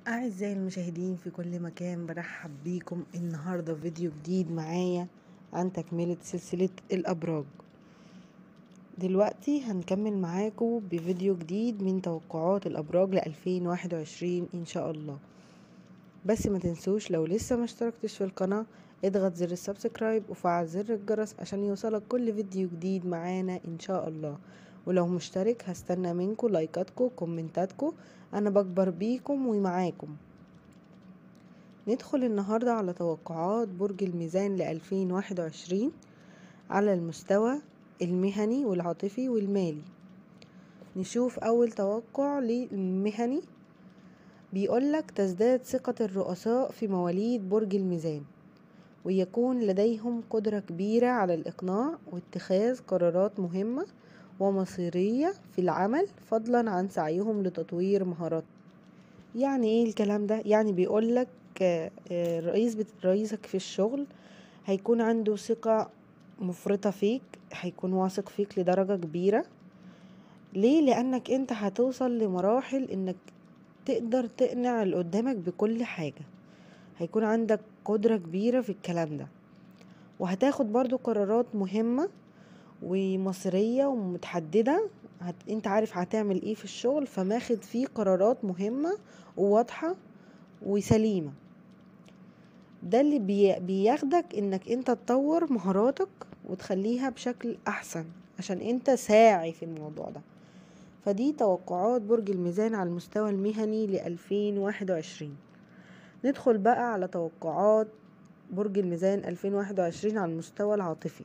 أعزائي المشاهدين في كل مكان برحب بيكم النهاردة فيديو جديد معايا عن تكملة سلسلة الأبراج دلوقتي هنكمل معاكم بفيديو جديد من توقعات الأبراج لألفين واحد وعشرين إن شاء الله بس ما تنسوش لو لسه ما اشتركتش في القناة اضغط زر السبسكرايب وفعل زر الجرس عشان يوصلك كل فيديو جديد معانا إن شاء الله ولو مشترك هستنى منكم لايكاتكم كومنتاتكم انا بكبر بيكم ومعاكم ندخل النهاردة على توقعات برج الميزان لألفين واحد وعشرين على المستوى المهني والعاطفي والمالي نشوف أول توقع للمهني بيقولك تزداد ثقة الرؤساء في مواليد برج الميزان ويكون لديهم قدرة كبيرة على الإقناع واتخاذ قرارات مهمة ومصيرية في العمل فضلا عن سعيهم لتطوير مهارات يعني ايه الكلام ده يعني بيقولك رئيس رئيسك في الشغل هيكون عنده ثقة مفرطة فيك هيكون واثق فيك لدرجة كبيرة ليه لانك انت هتوصل لمراحل انك تقدر تقنع اللي قدامك بكل حاجة هيكون عندك قدرة كبيرة في الكلام ده وهتاخد برضو قرارات مهمة ومصيرية ومتحددة هت... انت عارف هتعمل ايه في الشغل فماخد فيه قرارات مهمة وواضحة وسليمة ده اللي بي... بياخدك انك انت تطور مهاراتك وتخليها بشكل احسن عشان انت ساعي في الموضوع ده فدي توقعات برج الميزان على المستوى المهني لألفين واحد وعشرين ندخل بقى على توقعات برج الميزان ألفين واحد وعشرين على المستوى العاطفي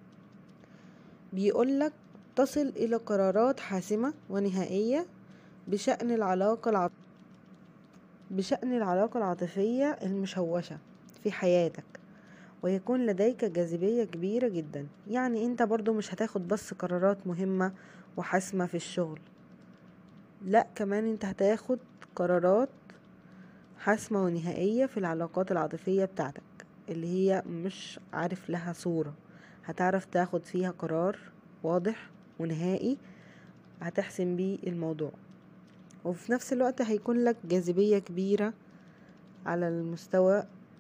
بيقولك تصل إلى قرارات حاسمة ونهائية بشأن العلاقة العط... بشأن العلاقة العاطفية المشوشة في حياتك ويكون لديك جاذبية كبيرة جدا يعني انت برضو مش هتاخد بس قرارات مهمة وحاسمة في الشغل لا كمان انت هتاخد قرارات حاسمة ونهائية في العلاقات العاطفية بتاعتك اللي هي مش عارف لها صورة هتعرف تاخد فيها قرار واضح ونهائي هتحسم بيه الموضوع وفي نفس الوقت هيكون لك جاذبية كبيرة على المستوى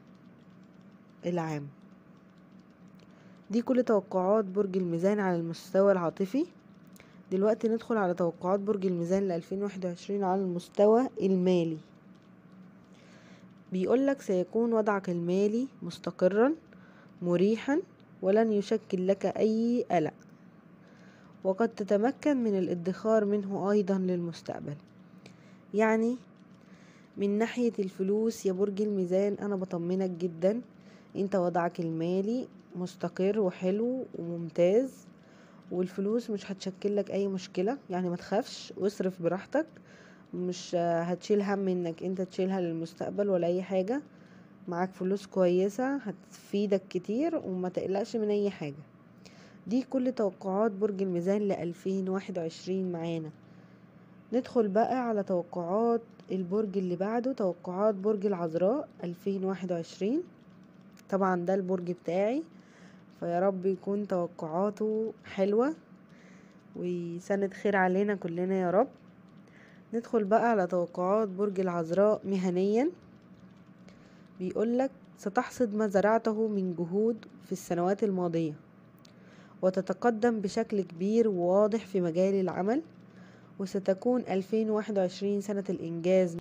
العام دي كل توقعات برج الميزان على المستوى العاطفي دلوقتي ندخل على توقعات برج الميزان لألفين واحد وعشرين على المستوى المالي بيقولك سيكون وضعك المالي مستقرا مريحا ولن يشكل لك أي قلق وقد تتمكن من الادخار منه أيضا للمستقبل يعني من ناحية الفلوس يا برج الميزان أنا بطمنك جدا انت وضعك المالي مستقر وحلو وممتاز والفلوس مش هتشكل لك اي مشكلة يعني ما تخافش واصرف براحتك مش هتشيل هم انك انت تشيلها للمستقبل ولا اي حاجة معاك فلوس كويسة هتفيدك كتير وما تقلقش من اي حاجة دي كل توقعات برج الميزان لألفين واحد وعشرين معانا ندخل بقى على توقعات البرج اللي بعده توقعات برج العذراء ألفين واحد وعشرين طبعا ده البرج بتاعي فيا رب يكون توقعاته حلوة وسنة خير علينا كلنا يا رب ندخل بقى على توقعات برج العذراء مهنيا بيقولك ستحصد ما زرعته من جهود في السنوات الماضية وتتقدم بشكل كبير وواضح في مجال العمل وستكون 2021 سنة الإنجاز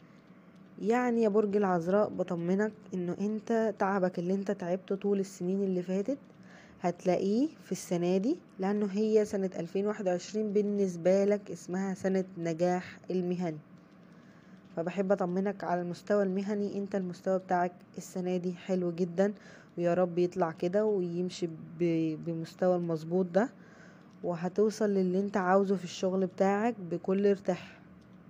يعني يا برج العذراء بطمنك انه انت تعبك اللي انت تعبته طول السنين اللي فاتت هتلاقيه في السنة دي لأنه هي سنة 2021 بالنسبة لك اسمها سنة نجاح المهني فبحب أطمنك على المستوى المهني انت المستوى بتاعك السنة دي حلو جدا ويا رب يطلع كده ويمشي بمستوى المظبوط ده وهتوصل للي انت عاوزه في الشغل بتاعك بكل ارتاح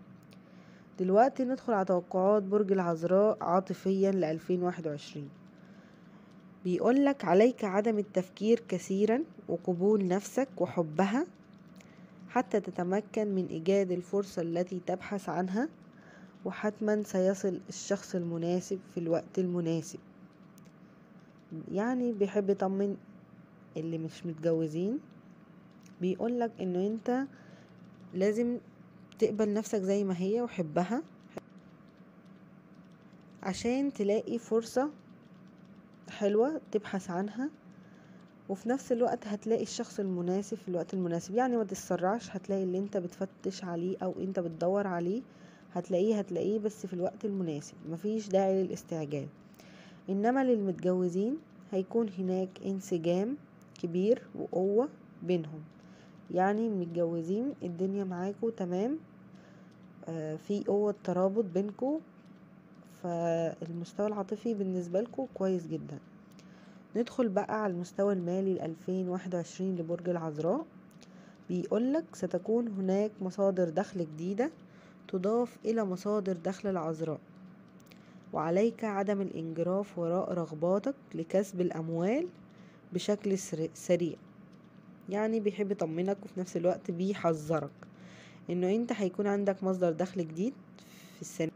دلوقتي ندخل على توقعات برج العذراء عاطفيا لألفين واحد وعشرين بيقولك عليك عدم التفكير كثيرا وقبول نفسك وحبها حتى تتمكن من إيجاد الفرصة التي تبحث عنها وحتما سيصل الشخص المناسب في الوقت المناسب يعني بيحب يطمن اللي مش متجوزين بيقولك انه انت لازم تقبل نفسك زي ما هي وحبها عشان تلاقي فرصة حلوة تبحث عنها وفي نفس الوقت هتلاقي الشخص المناسب في الوقت المناسب يعني ما تتسرعش هتلاقي اللي انت بتفتش عليه او انت بتدور عليه هتلاقيه هتلاقيه بس في الوقت المناسب مفيش داعي للاستعجال انما للمتجوزين هيكون هناك انسجام كبير وقوة بينهم يعني متجوزين الدنيا معاكو تمام آه في قوة ترابط بينكو فالمستوى العاطفي بالنسبة لكم كويس جدا ندخل بقى على المستوى المالي ل 2021 لبرج العذراء بيقولك ستكون هناك مصادر دخل جديدة تضاف إلى مصادر دخل العذراء وعليك عدم الانجراف وراء رغباتك لكسب الأموال بشكل سريع يعني بيحب يطمنك وفي نفس الوقت بيحذرك انه انت هيكون عندك مصدر دخل جديد في السنة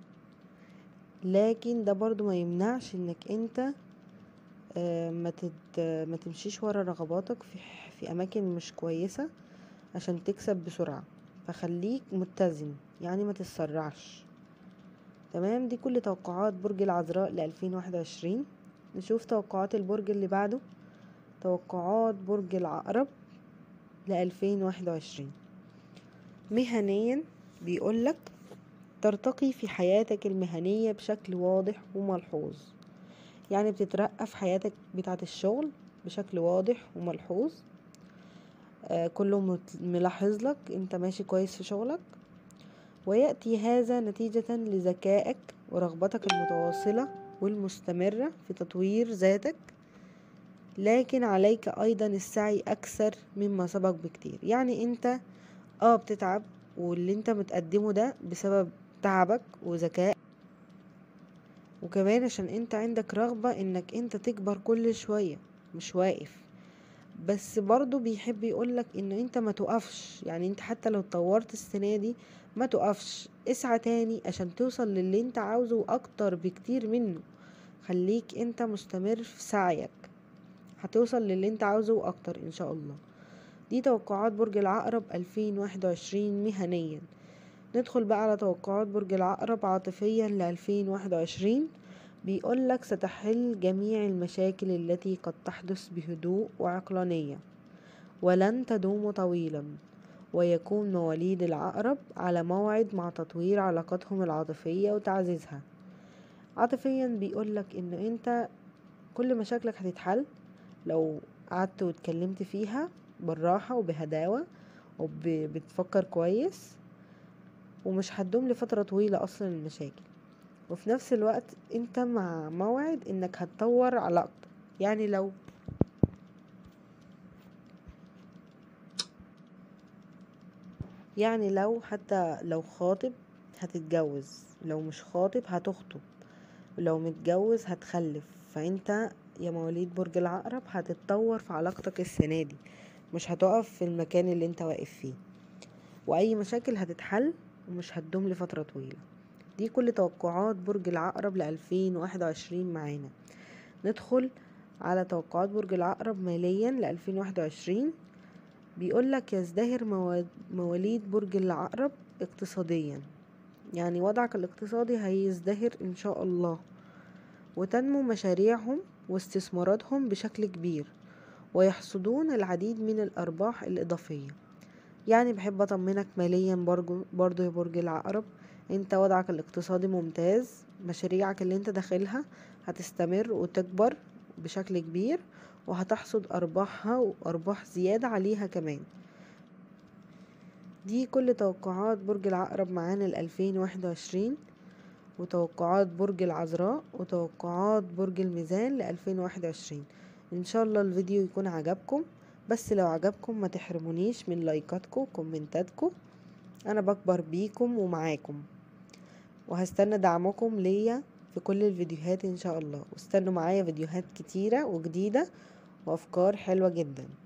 لكن ده برضو ما يمنعش انك انت ما تت... ما تمشيش ورا رغباتك في في اماكن مش كويسه عشان تكسب بسرعه فخليك متزن يعني ما تتسرعش تمام دي كل توقعات برج العذراء ل 2021 نشوف توقعات البرج اللي بعده توقعات برج العقرب ل 2021 مهنيا بيقولك ترتقي في حياتك المهنية بشكل واضح وملحوظ يعني بتترقى في حياتك بتاعة الشغل بشكل واضح وملحوظ آه كله ملاحظ لك انت ماشي كويس في شغلك ويأتي هذا نتيجة لذكائك ورغبتك المتواصلة والمستمرة في تطوير ذاتك لكن عليك أيضا السعي أكثر مما سبق بكتير يعني انت اه بتتعب واللي انت متقدمه ده بسبب تعبك وذكائك وكمان عشان انت عندك رغبة انك انت تكبر كل شوية مش واقف بس برضو بيحب يقولك ان انت ما تقفش يعني انت حتى لو اتطورت السنة دي ما تقفش اسعى تاني عشان توصل للي انت عاوزه واكتر بكتير منه خليك انت مستمر في سعيك هتوصل للي انت عاوزه واكتر ان شاء الله دي توقعات برج العقرب 2021 مهنيا ندخل بقى على توقعات برج العقرب عاطفيا ل 2021 بيقولك ستحل جميع المشاكل التي قد تحدث بهدوء وعقلانية ولن تدوم طويلا ويكون مواليد العقرب على موعد مع تطوير علاقتهم العاطفية وتعزيزها عاطفيا بيقولك ان انت كل مشاكلك هتتحل لو قعدت واتكلمت فيها بالراحة وبهداوة وبتفكر كويس ومش هتدوم لفترة طويلة اصلا المشاكل وفي نفس الوقت انت مع موعد انك هتطور علاقتك يعني لو يعني لو حتى لو خاطب هتتجوز لو مش خاطب هتخطب ولو متجوز هتخلف فانت يا مواليد برج العقرب هتتطور في علاقتك السنة دي مش هتقف في المكان اللي انت واقف فيه واي مشاكل هتتحل ومش هتدوم لفترة طويلة دي كل توقعات برج العقرب لألفين واحد وعشرين معانا ندخل على توقعات برج العقرب ماليا لألفين واحد وعشرين بيقولك يزدهر مواليد برج العقرب اقتصاديا يعني وضعك الاقتصادي هيزدهر ان شاء الله وتنمو مشاريعهم واستثماراتهم بشكل كبير ويحصدون العديد من الأرباح الإضافية يعني بحب أطمنك ماليا برضو, برضو يا برج العقرب انت وضعك الاقتصادي ممتاز مشاريعك اللي انت داخلها هتستمر وتكبر بشكل كبير وهتحصد أرباحها وأرباح زيادة عليها كمان دي كل توقعات برج العقرب معانا لألفين واحد وعشرين وتوقعات برج العذراء وتوقعات برج الميزان لألفين واحد وعشرين ان شاء الله الفيديو يكون عجبكم بس لو عجبكم ما تحرمونيش من لايكاتكم وكومنتاتكم انا بكبر بيكم ومعاكم وهستنى دعمكم ليا في كل الفيديوهات ان شاء الله واستنوا معايا فيديوهات كتيرة وجديدة وافكار حلوة جدا